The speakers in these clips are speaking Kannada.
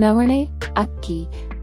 ನವಣೆ ಅಕ್ಕಿ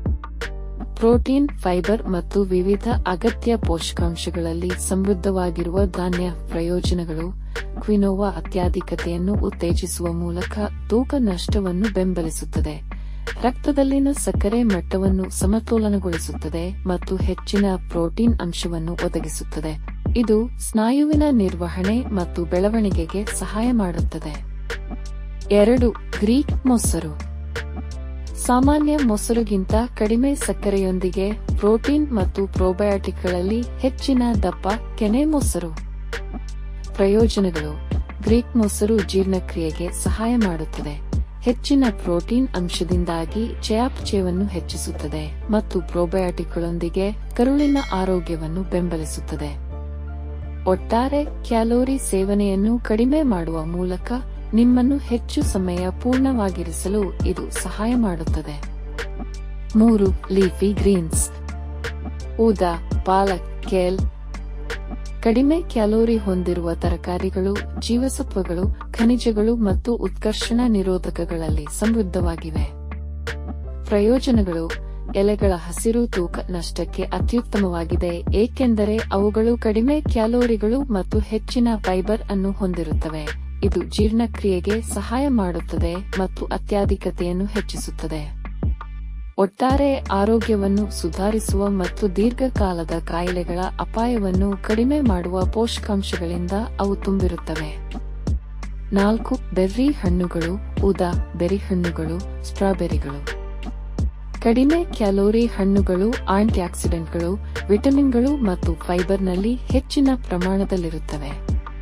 ಪ್ರೋಟೀನ್ ಫೈಬರ್ ಮತ್ತು ವಿವಿಧ ಅಗತ್ಯ ಪೋಷಕಾಂಶಗಳಲ್ಲಿ ಸಮೃದ್ಧವಾಗಿರುವ ಧಾನ್ಯ ಪ್ರಯೋಜನಗಳು ಕ್ವಿನೋವಾ ಅತ್ಯಾಧಿಕತೆಯನ್ನು ಉತ್ತೇಜಿಸುವ ಮೂಲಕ ತೂಕ ನಷ್ಟವನ್ನು ಬೆಂಬಲಿಸುತ್ತದೆ ರಕ್ತದಲ್ಲಿನ ಸಕ್ಕರೆ ಮಟ್ಟವನ್ನು ಸಮತೋಲನಗೊಳಿಸುತ್ತದೆ ಮತ್ತು ಹೆಚ್ಚಿನ ಪ್ರೋಟೀನ್ ಅಂಶವನ್ನು ಒದಗಿಸುತ್ತದೆ ಇದು ಸ್ನಾಯುವಿನ ನಿರ್ವಹಣೆ ಮತ್ತು ಬೆಳವಣಿಗೆಗೆ ಸಹಾಯ ಮಾಡುತ್ತದೆ ಎರಡು ಗ್ರೀಕ್ ಮೊಸರು ಸಾಮಾನ್ಯ ಮೊಸರುಗಿಂತ ಕಡಿಮೆ ಸಕ್ಕರೆಯೊಂದಿಗೆ ಪ್ರೋಟೀನ್ ಮತ್ತು ಪ್ರೋಬಯೋಟಿಕ್ಗಳಲ್ಲಿ ಹೆಚ್ಚಿನ ದಪ್ಪ ಕೆನೆ ಮೊಸರು ಪ್ರಯೋಜನಗಳು ಗ್ರೀಕ್ ಮೊಸರು ಜೀರ್ಣಕ್ರಿಯೆಗೆ ಸಹಾಯ ಮಾಡುತ್ತದೆ ಹೆಚ್ಚಿನ ಪ್ರೋಟೀನ್ ಅಂಶದಿಂದಾಗಿ ಚಯಾಪಚಯವನ್ನು ಹೆಚ್ಚಿಸುತ್ತದೆ ಮತ್ತು ಪ್ರೋಬಯೋಟಿಕ್ಗಳೊಂದಿಗೆ ಕರುಳಿನ ಆರೋಗ್ಯವನ್ನು ಬೆಂಬಲಿಸುತ್ತದೆ ಒಟ್ಟಾರೆ ಕ್ಯಾಲೋರಿ ಸೇವನೆಯನ್ನು ಕಡಿಮೆ ಮಾಡುವ ಮೂಲಕ ನಿಮ್ಮನ್ನು ಹೆಚ್ಚು ಸಮಯ ಪೂರ್ಣವಾಗಿರಿಸಲು ಇದು ಸಹಾಯ ಮಾಡುತ್ತದೆ ಮೂರು ಲೀಫಿ ಗ್ರೀನ್ಸ್ ಊದಾ ಪಾಲಕ್ ಕೇಲ್ ಕಡಿಮೆ ಕ್ಯಾಲೋರಿ ಹೊಂದಿರುವ ತರಕಾರಿಗಳು ಜೀವಸತ್ವಗಳು ಖನಿಜಗಳು ಮತ್ತು ಉತ್ಕರ್ಷಣ ನಿರೋಧಕಗಳಲ್ಲಿ ಸಮೃದ್ಧವಾಗಿವೆ ಪ್ರಯೋಜನಗಳು ಎಲೆಗಳ ಹಸಿರು ತೂಕ ನಷ್ಟಕ್ಕೆ ಅತ್ಯುತ್ತಮವಾಗಿದೆ ಏಕೆಂದರೆ ಅವುಗಳು ಕಡಿಮೆ ಕ್ಯಾಲೋರಿಗಳು ಮತ್ತು ಹೆಚ್ಚಿನ ಫೈಬರ್ ಅನ್ನು ಹೊಂದಿರುತ್ತವೆ ಇದು ಜೀರ್ಣಕ್ರಿಯೆಗೆ ಸಹಾಯ ಮಾಡುತ್ತದೆ ಮತ್ತು ಅತ್ಯಾಧಿಕತೆಯನ್ನು ಹೆಚ್ಚಿಸುತ್ತದೆ ಒಟ್ಟಾರೆ ಆರೋಗ್ಯವನ್ನು ಸುಧಾರಿಸುವ ಮತ್ತು ದೀರ್ಘಕಾಲದ ಕಾಯಿಲೆಗಳ ಅಪಾಯವನ್ನು ಕಡಿಮೆ ಮಾಡುವ ಪೋಷಕಾಂಶಗಳಿಂದ ಅವು ತುಂಬಿರುತ್ತವೆ ನಾಲ್ಕು ಬೆರ್ರಿ ಹಣ್ಣುಗಳು ಉದಾ ಬೆರಿ ಹಣ್ಣುಗಳು ಸ್ಟ್ರಾಬೆರಿಗಳು ಕಡಿಮೆ ಕ್ಯಾಲೋರಿ ಹಣ್ಣುಗಳು ಆಂಟಿಆಕ್ಸಿಡೆಂಟ್ಗಳು ವಿಟಮಿನ್ಗಳು ಮತ್ತು ಫೈಬರ್ನಲ್ಲಿ ಹೆಚ್ಚಿನ ಪ್ರಮಾಣದಲ್ಲಿರುತ್ತವೆ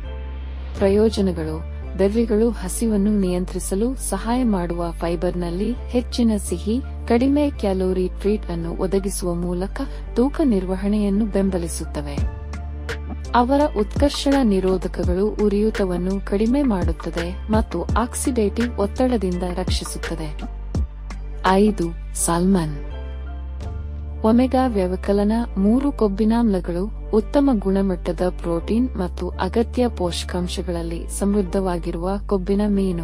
ಪ್ರಯೋಜನಗಳು ಬೆರ್ರಿಗಳು ಹಸಿವನ್ನು ನಿಯಂತ್ರಿಸಲು ಸಹಾಯ ಮಾಡುವ ಫೈಬರ್ನಲ್ಲಿ ಹೆಚ್ಚಿನ ಸಿಹಿ ಕಡಿಮೆ ಕ್ಯಾಲೋರಿ ಟ್ರೀಟ್ ಅನ್ನು ಒದಗಿಸುವ ಮೂಲಕ ತೂಕ ನಿರ್ವಹಣೆಯನ್ನು ಬೆಂಬಲಿಸುತ್ತವೆ ಅವರ ಉತ್ಕರ್ಷಣ ನಿರೋಧಕಗಳು ಉರಿಯೂತವನ್ನು ಕಡಿಮೆ ಮಾಡುತ್ತದೆ ಮತ್ತು ಆಕ್ಸಿಡೇಟಿವ್ ಒತ್ತಡದಿಂದ ರಕ್ಷಿಸುತ್ತದೆ ಐದು ಸಾಲ್ಮನ್ ಒಮೆಗಾ ವ್ಯವಕಲನ ಮೂರು ಕೊಬ್ಬಿನಾಮ್ಲಗಳು ಉತ್ತಮ ಗುಣಮಟ್ಟದ ಪ್ರೋಟೀನ್ ಮತ್ತು ಅಗತ್ಯ ಪೋಷಕಾಂಶಗಳಲ್ಲಿ ಸಮೃದ್ಧವಾಗಿರುವ ಕೊಬ್ಬಿನ ಮೀನು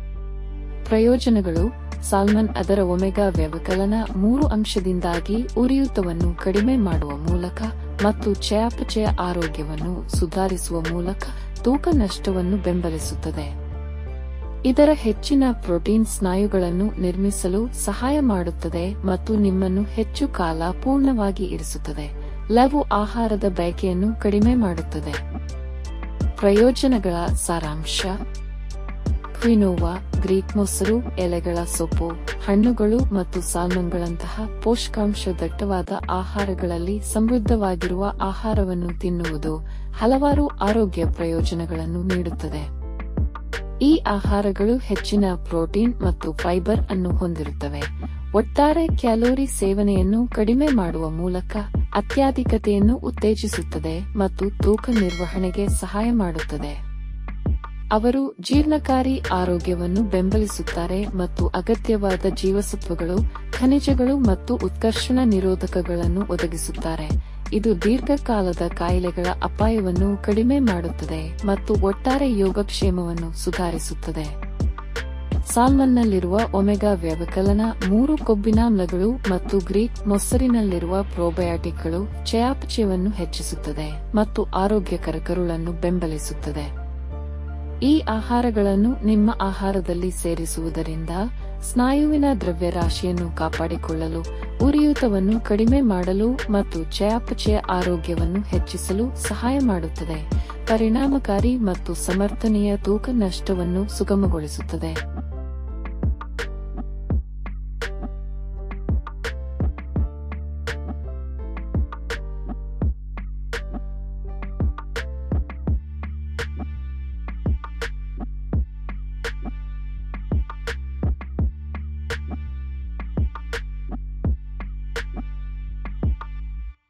ಪ್ರಯೋಜನಗಳು ಸಾಲ್ಮನ್ ಅದರ ಒಮೆಗಾ ವ್ಯವಕಲನ ಮೂರು ಅಂಶದಿಂದಾಗಿ ಉರಿಯೂತವನ್ನು ಕಡಿಮೆ ಮಾಡುವ ಮೂಲಕ ಮತ್ತು ಚಯಾಪಚಯ ಆರೋಗ್ಯವನ್ನು ಸುಧಾರಿಸುವ ಮೂಲಕ ತೂಕ ನಷ್ಟವನ್ನು ಬೆಂಬಲಿಸುತ್ತದೆ ಇದರ ಹೆಚ್ಚಿನ ಪ್ರೋಟೀನ್ ಸ್ನಾಯುಗಳನ್ನು ನಿರ್ಮಿಸಲು ಸಹಾಯ ಮಾಡುತ್ತದೆ ಮತ್ತು ನಿಮ್ಮನ್ನು ಹೆಚ್ಚು ಕಾಲ ಪೂರ್ಣವಾಗಿ ಇರಿಸುತ್ತದೆ ಲಘು ಆಹಾರದ ಬಯಕೆಯನ್ನು ಕಡಿಮೆ ಮಾಡುತ್ತದೆ ಪ್ರಯೋಜನಗಳ ಸಾರಾಂಶ ಕ್ವಿನೋವಾ ಗ್ರೀಕ್ ಮೊಸರು ಎಲೆಗಳ ಸೊಪ್ಪು ಹಣ್ಣುಗಳು ಮತ್ತು ಸಾಲ್ಮನ್ಗಳಂತಹ ಪೋಷಕಾಂಶ ದಟ್ಟವಾದ ಆಹಾರಗಳಲ್ಲಿ ಸಮೃದ್ಧವಾಗಿರುವ ಆಹಾರವನ್ನು ತಿನ್ನುವುದು ಹಲವಾರು ಆರೋಗ್ಯ ಪ್ರಯೋಜನಗಳನ್ನು ನೀಡುತ್ತದೆ ಈ ಆಹಾರಗಳು ಹೆಚ್ಚಿನ ಪ್ರೋಟೀನ್ ಮತ್ತು ಫೈಬರ್ ಅನ್ನು ಹೊಂದಿರುತ್ತವೆ ಒಟ್ಟಾರೆ ಕ್ಯಾಲೋರಿ ಸೇವನೆಯನ್ನು ಕಡಿಮೆ ಮಾಡುವ ಮೂಲಕ ಅತ್ಯಾಧಿಕತೆಯನ್ನು ಉತ್ತೇಜಿಸುತ್ತದೆ ಮತ್ತು ತೂಕ ನಿರ್ವಹಣೆಗೆ ಸಹಾಯ ಮಾಡುತ್ತದೆ ಅವರು ಜೀರ್ಣಕಾರಿ ಆರೋಗ್ಯವನ್ನು ಬೆಂಬಲಿಸುತ್ತಾರೆ ಮತ್ತು ಅಗತ್ಯವಾದ ಜೀವಸತ್ವಗಳು ಖನಿಜಗಳು ಮತ್ತು ಉತ್ಕರ್ಷಣ ನಿರೋಧಕಗಳನ್ನು ಒದಗಿಸುತ್ತಾರೆ ಇದು ದೀರ್ಘಕಾಲದ ಕಾಯಿಲೆಗಳ ಅಪಾಯವನ್ನು ಕಡಿಮೆ ಮಾಡುತ್ತದೆ ಮತ್ತು ಒಟ್ಟಾರೆ ಯೋಗಕ್ಷೇಮವನ್ನು ಸುಧಾರಿಸುತ್ತದೆ ಸಾಲ್ಮನ್ನಲ್ಲಿರುವ ಒಮೆಗಾ ವ್ಯವಕಲನ ಮೂರು ಕೊಬ್ಬಿನಾಮ್ಲಗಳು ಮತ್ತು ಗ್ರೀಕ್ ಮೊಸರಿನಲ್ಲಿರುವ ಪ್ರೋಬಯಾಟಿಕ್ಗಳು ಚಯಾಪಚಯವನ್ನು ಹೆಚ್ಚಿಸುತ್ತದೆ ಮತ್ತು ಆರೋಗ್ಯಕರ ಕರುಳನ್ನು ಬೆಂಬಲಿಸುತ್ತದೆ ಈ ಆಹಾರಗಳನ್ನು ನಿಮ್ಮ ಆಹಾರದಲ್ಲಿ ಸೇರಿಸುವುದರಿಂದ ಸ್ನಾಯುವಿನ ದ್ರವ್ಯರಾಶಿಯನ್ನು ಕಾಪಾಡಿಕೊಳ್ಳಲು ಉರಿಯೂತವನ್ನು ಕಡಿಮೆ ಮಾಡಲು ಮತ್ತು ಚಯಾಪಚಯ ಆರೋಗ್ಯವನ್ನು ಹೆಚ್ಚಿಸಲು ಸಹಾಯ ಮಾಡುತ್ತದೆ ಪರಿಣಾಮಕಾರಿ ಮತ್ತು ಸಮರ್ಥನೀಯ ತೂಕ ನಷ್ಟವನ್ನು ಸುಗಮಗೊಳಿಸುತ್ತದೆ